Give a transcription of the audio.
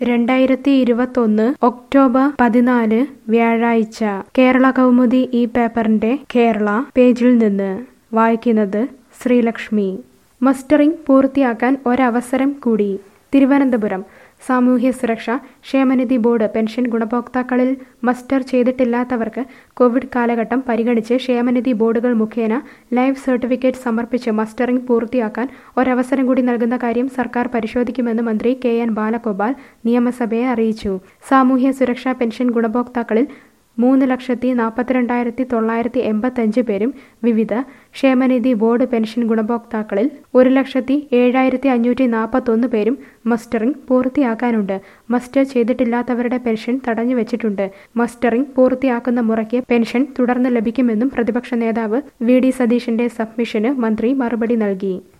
രണ്ടായിരത്തി ഇരുപത്തൊന്ന് ഒക്ടോബർ പതിനാല് വ്യാഴാഴ്ച കേരള കൗമുദി ഈ പേപ്പറിന്റെ കേരള പേജിൽ നിന്ന് വായിക്കുന്നത് ശ്രീലക്ഷ്മി മസ്റ്ററിംഗ് പൂർത്തിയാക്കാൻ ഒരവസരം കൂടി തിരുവനന്തപുരം സാമൂഹ്യ സുരക്ഷ ക്ഷേമനിധി ബോർഡ് പെൻഷൻ ഗുണഭോക്താക്കളിൽ മസ്റ്റർ ചെയ്തിട്ടില്ലാത്തവർക്ക് കോവിഡ് കാലഘട്ടം പരിഗണിച്ച് ക്ഷേമനിധി ബോർഡുകൾ മുഖേന ലൈവ് സർട്ടിഫിക്കറ്റ് സമർപ്പിച്ച് മസ്റ്ററിംഗ് പൂർത്തിയാക്കാൻ ഒരവസരം കൂടി നൽകുന്ന കാര്യം സർക്കാർ പരിശോധിക്കുമെന്ന് മന്ത്രി കെ എൻ ബാലഗോപാൽ നിയമസഭയെ അറിയിച്ചു സാമൂഹ്യ സുരക്ഷാ പെൻഷൻ ഗുണഭോക്താക്കളിൽ മൂന്ന് ലക്ഷത്തി നാൽപ്പത്തിരണ്ടായിരത്തി തൊള്ളായിരത്തി എൺപത്തഞ്ച് പേരും വിവിധ ക്ഷേമനിധി ബോർഡ് പെൻഷൻ ഗുണഭോക്താക്കളിൽ ഒരു ലക്ഷത്തി ഏഴായിരത്തി അഞ്ഞൂറ്റി നാൽപ്പത്തൊന്ന് പേരും മസ്റ്ററിംഗ് പൂർത്തിയാക്കാനുണ്ട് മസ്റ്റർ ചെയ്തിട്ടില്ലാത്തവരുടെ പെൻഷൻ തടഞ്ഞു വെച്ചിട്ടുണ്ട് മസ്റ്ററിംഗ് പൂർത്തിയാക്കുന്ന മുറയ്ക്ക് പെൻഷൻ തുടർന്ന് ലഭിക്കുമെന്നും പ്രതിപക്ഷ നേതാവ് വി ഡി സതീഷിന്റെ സബ്മിഷന് മന്ത്രി മറുപടി നൽകി